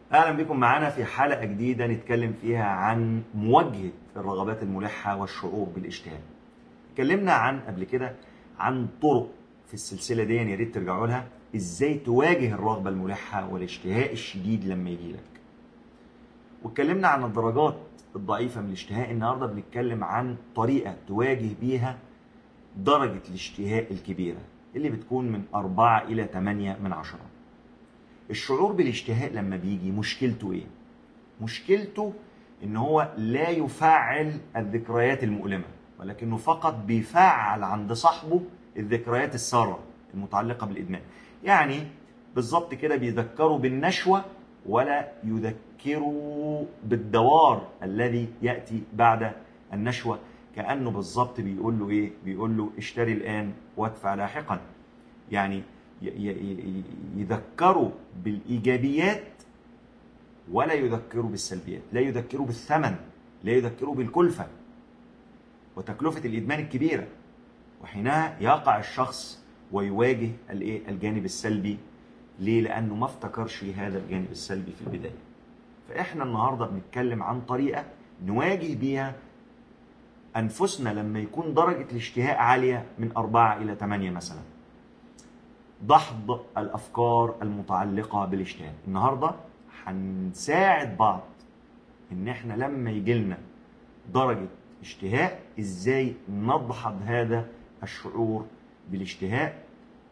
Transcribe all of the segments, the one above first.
اهلا بكم معانا في حلقه جديده نتكلم فيها عن مواجهه الرغبات الملحه والشعور بالاشتهاء. اتكلمنا عن قبل كده عن طرق في السلسله دي يا ريت ترجعوا لها ازاي تواجه الرغبه الملحه والاشتهاء الشديد لما يجي لك. واتكلمنا عن الدرجات الضعيفه من الاشتهاء النهارده بنتكلم عن طريقه تواجه بيها درجه الاشتهاء الكبيره اللي بتكون من 4 الى 8 من عشرة. الشعور بالاشتهاء لما بيجي مشكلته ايه؟ مشكلته ان هو لا يفعل الذكريات المؤلمه ولكنه فقط بيفعل عند صاحبه الذكريات الساره المتعلقه بالادمان. يعني بالظبط كده بيذكره بالنشوه ولا يذكره بالدوار الذي ياتي بعد النشوه كانه بالظبط بيقول له ايه؟ بيقول له اشتري الان وادفع لاحقا. يعني يذكروا بالايجابيات ولا يذكروا بالسلبيات، لا يذكروا بالثمن، لا يذكروا بالكلفه وتكلفه الادمان الكبيره. وحينها يقع الشخص ويواجه الايه؟ الجانب السلبي ليه؟ لانه ما افتكرش هذا الجانب السلبي في البدايه. فاحنا النهارده بنتكلم عن طريقه نواجه بيها انفسنا لما يكون درجه الاشتهاء عاليه من أربعة الى ثمانية مثلا. دحض الافكار المتعلقه بالاشتهاء النهارده هنساعد بعض ان احنا لما يجي لنا درجه اشتهاء ازاي ندحض هذا الشعور بالاشتهاء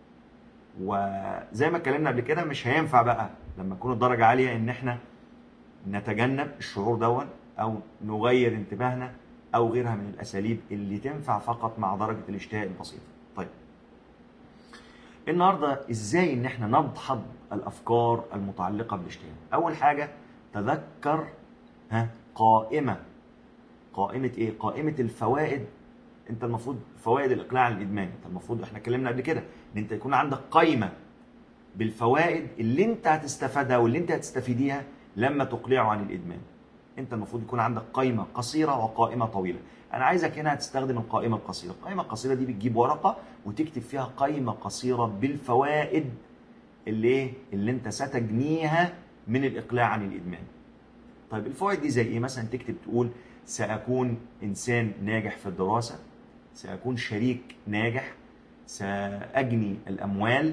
وزي ما اتكلمنا قبل كده مش هينفع بقى لما تكون الدرجه عاليه ان احنا نتجنب الشعور دون او نغير انتباهنا او غيرها من الاساليب اللي تنفع فقط مع درجه الاشتهاء البسيطه طيب النهارده ازاي ان احنا ندحض الافكار المتعلقه بالاشتهاء اول حاجه تذكر ها قائمه قائمه ايه قائمه الفوائد انت المفروض فوائد الاقلاع عن الادمان انت المفروض احنا اتكلمنا قبل كده ان انت يكون عندك قائمه بالفوائد اللي انت هتستفادها واللي انت هتستفيديها لما تقلعه عن الادمان انت المفروض يكون عندك قائمه قصيره وقائمه طويله انا عايزك هنا هتستخدم القائمه القصيره القائمه القصيره دي بتجيب ورقه وتكتب فيها قائمه قصيره بالفوائد اللي ايه اللي انت ستجنيها من الاقلاع عن الادمان طيب الفوائد دي زي ايه مثلا تكتب تقول ساكون انسان ناجح في الدراسه ساكون شريك ناجح ساجني الاموال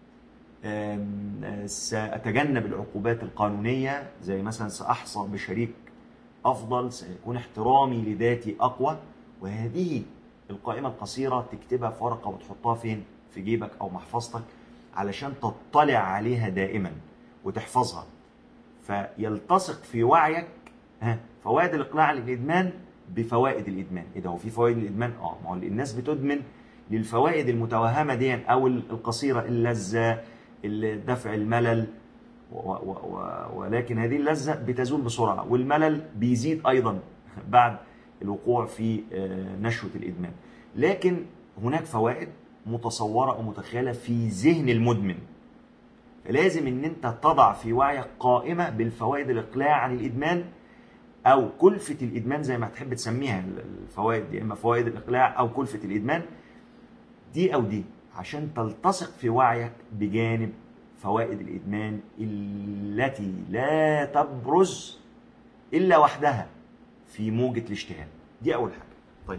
ساتجنب العقوبات القانونيه زي مثلا ساحظى بشريك افضل سيكون احترامي لذاتي اقوى وهذه القائمه القصيره تكتبها في ورقه وتحطها فين في جيبك او محفظتك علشان تطلع عليها دائما وتحفظها فيلتصق في وعيك ها فوائد الاقلاع عن الادمان بفوائد الادمان ايه ده هو في فوائد الادمان اه ما هو الناس بتدمن للفوائد المتوهمه دي او القصيره اللذه دفع الملل و و ولكن هذه اللذة بتزول بسرعة والملل بيزيد أيضا بعد الوقوع في نشوة الإدمان لكن هناك فوائد متصورة ومتخيلة في ذهن المدمن فلازم ان انت تضع في وعيك قائمة بالفوائد الإقلاع عن الإدمان أو كلفة الإدمان زي ما تحب تسميها الفوائد دي إما فوائد الإقلاع أو كلفة الإدمان دي أو دي عشان تلتصق في وعيك بجانب فوائد الادمان التي لا تبرز الا وحدها في موجه الاشتهاء دي اول حاجه طيب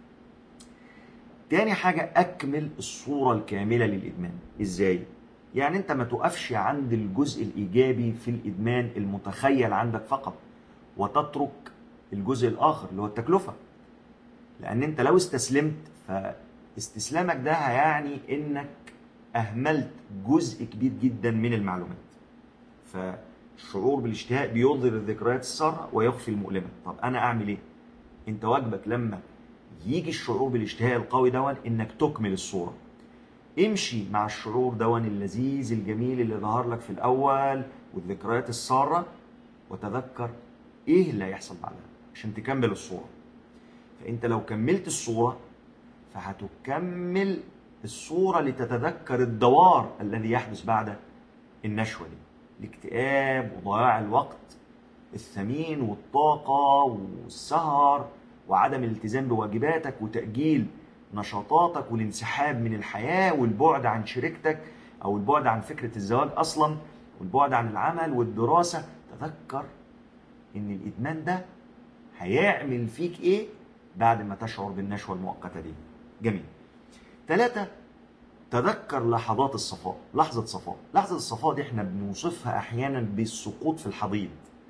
تاني حاجه اكمل الصوره الكامله للادمان ازاي يعني انت ما تقفش عند الجزء الايجابي في الادمان المتخيل عندك فقط وتترك الجزء الاخر اللي هو التكلفه لان انت لو استسلمت فاستسلامك ده هيعني انك اهملت جزء كبير جدا من المعلومات فالشعور بالاشتهاء بيظهر الذكريات الساره ويخفي المؤلمه طب انا اعمل ايه انت واجبك لما يجي الشعور بالاشتهاء القوي دون انك تكمل الصوره امشي مع الشعور دون اللذيذ الجميل اللي ظهر لك في الاول والذكريات الساره وتذكر ايه اللي هيحصل بعدها عشان تكمل الصوره فانت لو كملت الصوره فهتكمل الصورة لتتذكر الدوار الذي يحدث بعد النشوة دي الاكتئاب وضياع الوقت الثمين والطاقة والسهر وعدم الالتزام بواجباتك وتأجيل نشاطاتك والانسحاب من الحياة والبعد عن شريكتك أو البعد عن فكرة الزواج أصلا والبعد عن العمل والدراسة تذكر ان الادمان ده هيعمل فيك ايه بعد ما تشعر بالنشوه المؤقته دي جميل ثلاثة تذكر لحظات الصفاء لحظة صفاء لحظة الصفاء دي احنا بنوصفها احيانا بالسقوط في الحضيض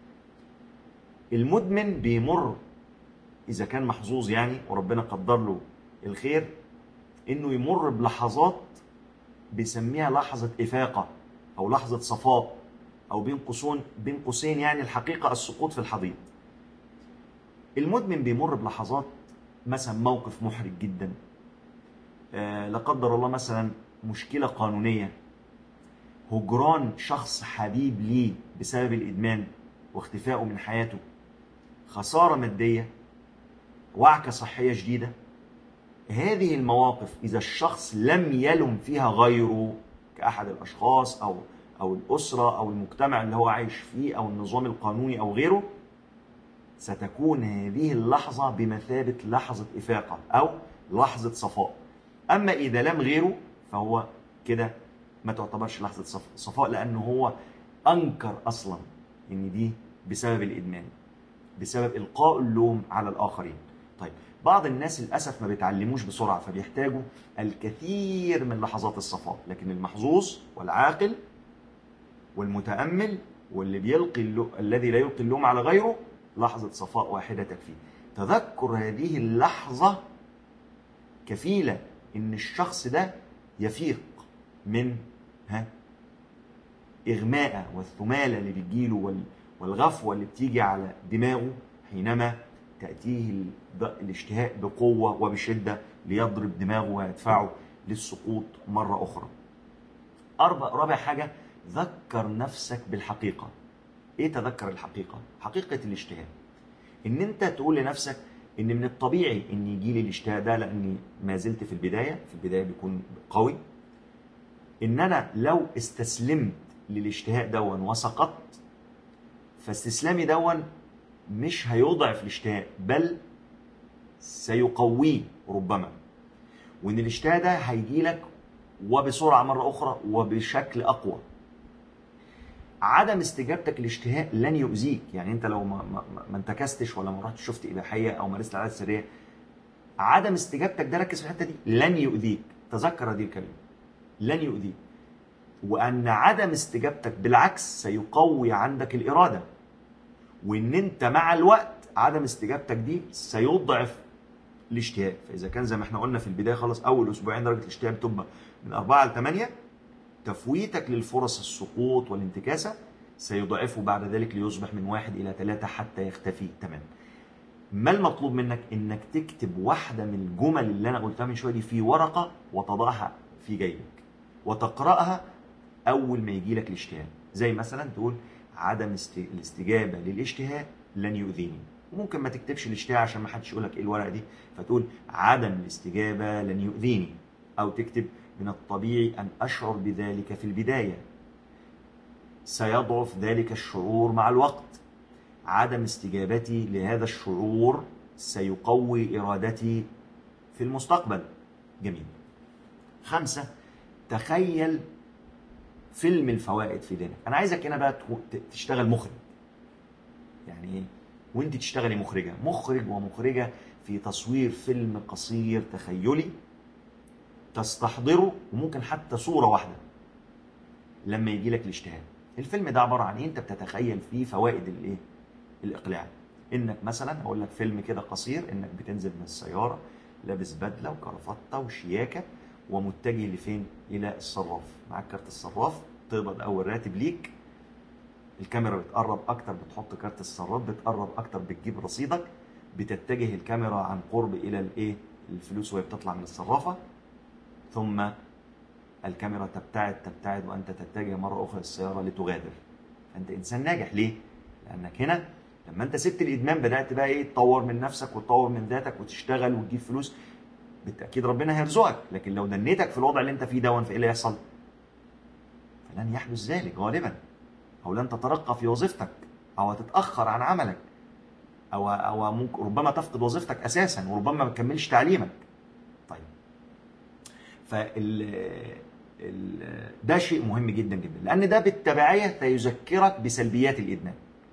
المدمن بيمر اذا كان محظوظ يعني وربنا قدر له الخير انه يمر بلحظات بيسميها لحظة افاقة او لحظة صفاء او بين قوسين بين قوسين يعني الحقيقة السقوط في الحضيض المدمن بيمر بلحظات مثلا موقف محرج جدا آه، لا قدر الله مثلا مشكلة قانونية هجران شخص حبيب ليه بسبب الإدمان واختفائه من حياته خسارة مادية وعكة صحية جديدة هذه المواقف إذا الشخص لم يلم فيها غيره كأحد الأشخاص أو أو الأسرة أو المجتمع اللي هو عايش فيه أو النظام القانوني أو غيره ستكون هذه اللحظة بمثابة لحظة إفاقة أو لحظة صفاء أما إذا لم غيره فهو كده ما تعتبرش لحظة صف- صفاء لأنه هو أنكر أصلا إن دي بسبب الإدمان بسبب إلقاء اللوم على الآخرين طيب بعض الناس للأسف ما بيتعلموش بسرعة فبيحتاجوا الكثير من لحظات الصفاء لكن المحظوظ والعاقل والمتأمل واللي بيلقي اللو... الذي لا يلقي اللوم على غيره لحظة صفاء واحدة تكفيه تذكر هذه اللحظة كفيلة إن الشخص ده يفيق من ها إغماء والثمالة اللي بتجيله وال... والغفوة اللي بتيجي على دماغه حينما تأتيه الض- الاشتهاء بقوة وبشدة ليضرب دماغه ويدفعه للسقوط مرة أخرى أربع رابع حاجة ذكر نفسك بالحقيقة إيه تذكر الحقيقة؟ حقيقة الاشتهاء إن أنت تقول لنفسك إن من الطبيعي إن يجي لي الاشتهاء ده لأني ما زلت في البداية في البداية بيكون قوي إن أنا لو استسلمت للاشتهاء دون وسقطت فاستسلامي دون مش هيضعف الاشتهاء بل سيقويه ربما وان الاشتهاء ده هيجي لك وبسرعه مره اخرى وبشكل اقوى عدم استجابتك للاشتهاء لن يؤذيك يعني انت لو ما, ما, ما- ما انتكستش ولا ما رحتش شفت اباحيه او مارست العادات السريه عدم استجابتك ده ركز في الحته دي لن يؤذيك تذكر هذه الكلمه لن يؤذيك وان عدم استجابتك بالعكس سيقوي عندك الاراده وان انت مع الوقت عدم استجابتك دي سيضعف الاشتهاء فاذا كان زي ما احنا قلنا في البدايه خالص اول اسبوعين درجه الاشتهاء بتبقى من 4 ل 8 تفويتك للفرص السقوط والانتكاسه سيضعفه بعد ذلك ليصبح من واحد الى ثلاثه حتى يختفي تماما. ما المطلوب منك؟ انك تكتب واحده من الجمل اللي انا قلتها من شويه دي في ورقه وتضعها في جيبك وتقراها اول ما يجي لك الاشتهاء زي مثلا تقول عدم است- الاستجابه للاشتهاء لن يؤذيني وممكن ما تكتبش الاشتهاء عشان ما حدش يقول لك ايه الورقه دي فتقول عدم الاستجابه لن يؤذيني او تكتب من الطبيعي ان اشعر بذلك في البدايه سيضعف ذلك الشعور مع الوقت عدم استجابتي لهذا الشعور سيقوي ارادتي في المستقبل جميل خمسه تخيل فيلم الفوائد في دينك انا عايزك هنا بقى تكون- ت- تشتغل مخرج يعني ايه وانت تشتغلي مخرجه مخرج ومخرجه في تصوير فيلم قصير تخيلي تستحضره وممكن حتى صوره واحده لما يجي لك الاشتهاء الفيلم ده عباره عن ايه انت بتتخيل فيه فوائد الايه الاقلاع انك مثلا اقول لك فيلم كده قصير انك بتنزل من السياره لابس بدله وكرافته وشياكه ومتجه لفين الى الصراف معاك كارت الصراف تقبض اول راتب ليك الكاميرا بتقرب اكتر بتحط كارت الصراف بتقرب اكتر بتجيب رصيدك بتتجه الكاميرا عن قرب الى الايه الفلوس وهي بتطلع من الصرافه ثم الكاميرا تبتعد تبتعد وانت تتجه مره اخرى للسياره لتغادر فانت انسان ناجح ليه لانك هنا لما انت سبت الادمان بدات بقى ايه تطور من نفسك وتطور من ذاتك وتشتغل وتجيب فلوس بالتاكيد ربنا هيرزقك لكن لو دنيتك في الوضع اللي انت فيه دون فايه اللي يحصل فلن يحدث ذلك غالبا او لن تترقى في وظيفتك او هتتاخر عن عملك او او ممكن ربما تفقد وظيفتك اساسا وربما ما تكملش تعليمك طيب فال ال... ده شيء مهم جدا جدا لان ده بالتبعيه سيذكرك بسلبيات الادمان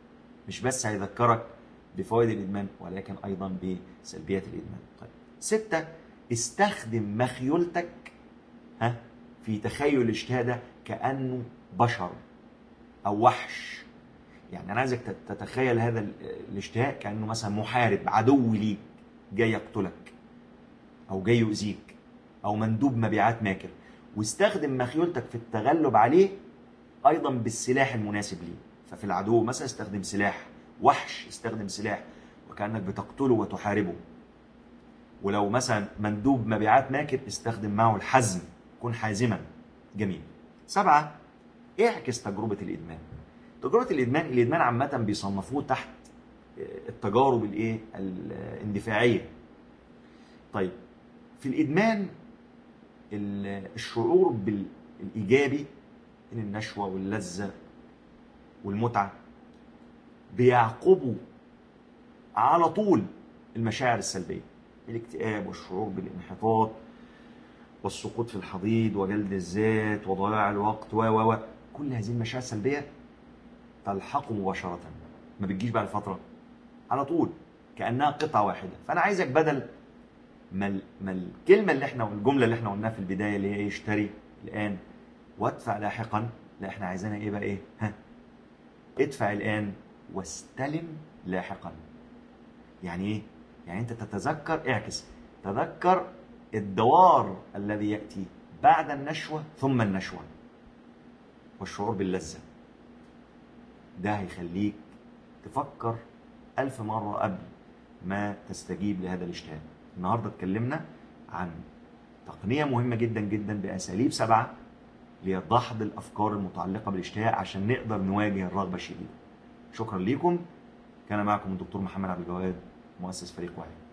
مش بس هيذكرك بفوائد الادمان ولكن ايضا بسلبيات الادمان طيب ستة استخدم مخيولتك ها في تخيل الاشتهاء ده كانه بشر او وحش يعني انا عايزك تت- تتخيل هذا ال- الاشتهاء كانه مثلا محارب عدو ليك جاي يقتلك او جاي يؤذيك او مندوب مبيعات ماكر واستخدم مخيولتك في التغلب عليه ايضا بالسلاح المناسب ليه ففي العدو مثلا استخدم سلاح وحش استخدم سلاح وكانك بتقتله وتحاربه ولو مثلا مندوب مبيعات ماكر استخدم معه الحزم كن حازما جميل سبعة اعكس تجربة الإدمان تجربة الإدمان الإدمان عامة بيصنفوه تحت التجارب الايه الاندفاعية طيب في الإدمان ال- الشعور بالإيجابي من النشوة واللذة والمتعة بيعقبوا على طول المشاعر السلبية الاكتئاب والشعور بالانحطاط والسقوط في الحضيض وجلد الذات وضياع الوقت و و و كل هذه المشاعر السلبية تلحقه مباشرة ما بتجيش بعد فترة على طول كأنها قطعة واحدة فأنا عايزك بدل ما ال- ما الكلمة اللي احنا والجملة اللي احنا قلناها في البداية اللي هي اشتري الآن وادفع لاحقا لا احنا عايزينها ايه بقى ايه ها ادفع الآن واستلم لاحقا يعني ايه يعني انت تتذكر اعكس تذكر الدوار الذي يأتي بعد النشوة ثم النشوة والشعور باللذة ده هيخليك تفكر ألف مرة قبل ما تستجيب لهذا الاشتهاء النهاردة اتكلمنا عن تقنية مهمة جدا جدا بأساليب سبعة لدحض الأفكار المتعلقة بالاشتهاء عشان نقدر نواجه الرغبة الشديدة شكرا لكم كان معكم الدكتور محمد عبد الجواد مؤسس فريق واحد